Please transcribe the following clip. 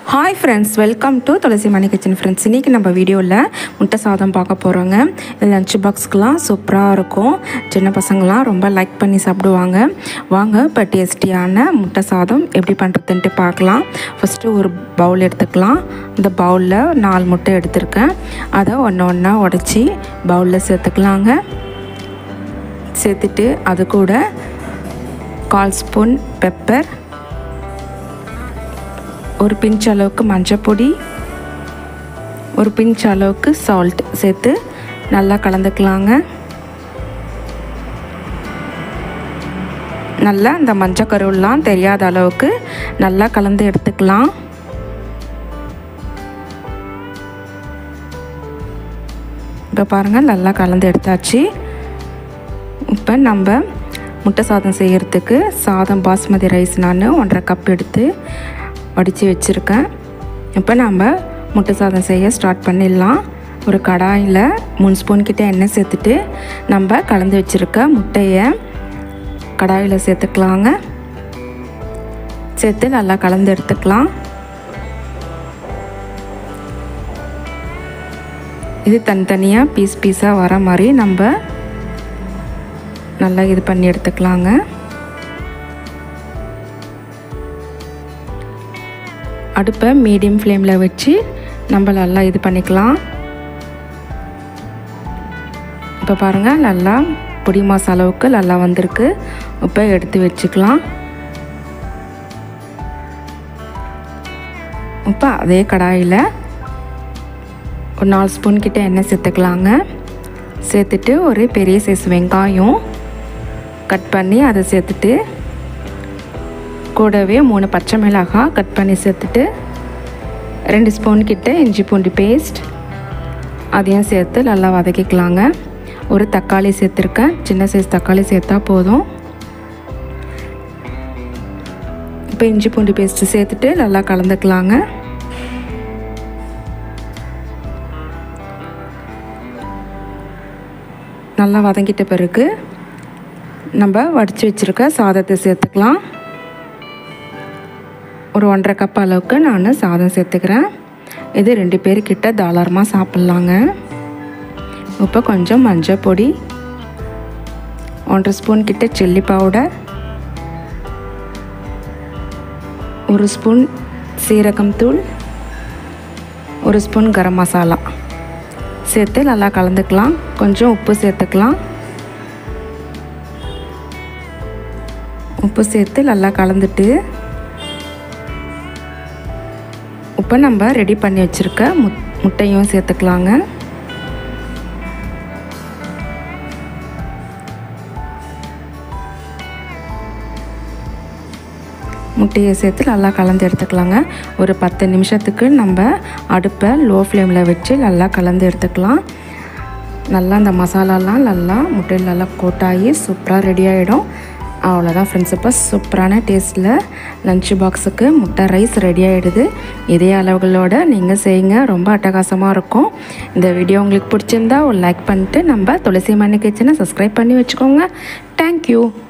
hi friends welcome to Tulasi Mani kitchen friends இன்றைக்கி நம்ம வீடியோவில் முட்டை சாதம் பார்க்க போகிறோங்க இது லஞ்ச் பாக்ஸ்க்கெலாம் சூப்பராக இருக்கும் சின்ன பசங்களாம் ரொம்ப லைக் பண்ணி சாப்பிடுவாங்க வாங்க இப்போ டேஸ்டியான முட்டை சாதம் எப்படி பண்ணுறதுன்ட்டு பார்க்கலாம் ஃபஸ்ட்டு ஒரு பவுல் எடுத்துக்கலாம் இந்த பவுலில் நாலு முட்டை எடுத்திருக்கேன் அதை ஒன்று ஒன்றா உடச்சி பவுலில் சேர்த்துக்கலாங்க சேர்த்துட்டு அது கூட கால் ஸ்பூன் பெப்பர் ஒரு பிஞ்ச் அளவுக்கு மஞ்சப்பொடி ஒரு பிஞ்ச் அளவுக்கு சால்ட் சேர்த்து நல்லா கலந்துக்கலாங்க நல்லா இந்த மஞ்சள் கருவெல்லாம் தெரியாத அளவுக்கு நல்லா கலந்து எடுத்துக்கலாம் இப்போ பாருங்கள் நல்லா கலந்து எடுத்தாச்சு இப்போ நம்ம முட்டை சாதம் செய்கிறதுக்கு சாதம் பாஸ்மதி ரைஸ் நான் ஒன்றரை கப் எடுத்து வடித்து வச்சுருக்கேன் இப்போ நம்ம முட்டை சாதம் செய்ய ஸ்டார்ட் பண்ணிடலாம் ஒரு கடாயில் மூணு ஸ்பூன் கிட்ட எண்ணெய் சேர்த்துட்டு நம்ம கலந்து வச்சுருக்க முட்டையை கடாயில் சேர்த்துக்கலாங்க சேர்த்து நல்லா கலந்து எடுத்துக்கலாம் இது தனித்தனியாக பீஸ் பீஸாக வர மாதிரி நம்ம நல்லா இது பண்ணி எடுத்துக்கலாங்க அடுப்பை மீடியம் ஃப்ளேமில் வச்சு நம்ம நல்லா இது பண்ணிக்கலாம் இப்போ பாருங்கள் நல்லா பொடி மசாலாவுக்கு நல்லா வந்திருக்கு இப்போ எடுத்து வச்சுக்கலாம் இப்போ அதே கடாயில் ஒரு நாலு ஸ்பூன் கிட்ட எண்ணெய் சேர்த்துக்கலாங்க சேர்த்துட்டு ஒரு பெரிய சைஸ் வெங்காயம் கட் பண்ணி அதை சேர்த்துட்டு கூடவே மூணு பச்சை மிளகாய் கட் பண்ணி சேர்த்துட்டு ரெண்டு ஸ்பூன் கிட்ட இஞ்சி பூண்டு பேஸ்ட் அதையும் சேர்த்து நல்லா வதக்கிக்கலாங்க ஒரு தக்காளி சேர்த்துருக்கேன் சின்ன சைஸ் தக்காளி சேர்த்தா போதும் இப்போ இஞ்சி பூண்டு பேஸ்ட்டு சேர்த்துட்டு நல்லா கலந்துக்கலாங்க நல்லா வதங்கிட்ட பிறகு நம்ம வடித்து வச்சுருக்க சாதத்தை சேர்த்துக்கலாம் ஒரு ஒன்றரை கப் அளவுக்கு நான் சாதம் சேர்த்துக்கிறேன் இது ரெண்டு பேர்கிட்ட தாராளமாக சாப்பிட்லாங்க இப்போ கொஞ்சம் மஞ்சள் பொடி ஒன்றரை ஸ்பூன் கிட்ட சில்லி பவுடர் ஒரு ஸ்பூன் சீரகம் தூள் ஒரு ஸ்பூன் கரம் மசாலா சேர்த்து நல்லா கலந்துக்கலாம் கொஞ்சம் உப்பு சேர்த்துக்கலாம் உப்பு சேர்த்து நல்லா கலந்துட்டு இப்போ நம்ம ரெடி பண்ணி வச்சுருக்க முட் முட்டையும் சேர்த்துக்கலாங்க முட்டையை சேர்த்து நல்லா கலந்து எடுத்துக்கலாங்க ஒரு பத்து நிமிஷத்துக்கு நம்ம அடுப்பை லோ ஃப்ளேமில் வச்சு நல்லா கலந்து எடுத்துக்கலாம் நல்லா அந்த மசாலாலாம் நல்லா முட்டையில் நல்லா கோட்டாகி சூப்பராக ரெடி ஆகிடும் அவ்வளோதான் ஃப்ரெண்ட்ஸ் இப்போ சூப்பரான டேஸ்ட்டில் லஞ்ச் பாக்ஸுக்கு முட்டை ரைஸ் ரெடி ஆகிடுது இதே அளவுகளோடு நீங்கள் செய்யுங்க ரொம்ப அட்டகாசமாக இருக்கும் இந்த வீடியோ உங்களுக்கு பிடிச்சிருந்தா ஒரு லைக் பண்ணிட்டு நம்ம துளசி மணி கிச்சனை சப்ஸ்கிரைப் பண்ணி வச்சுக்கோங்க தேங்க்யூ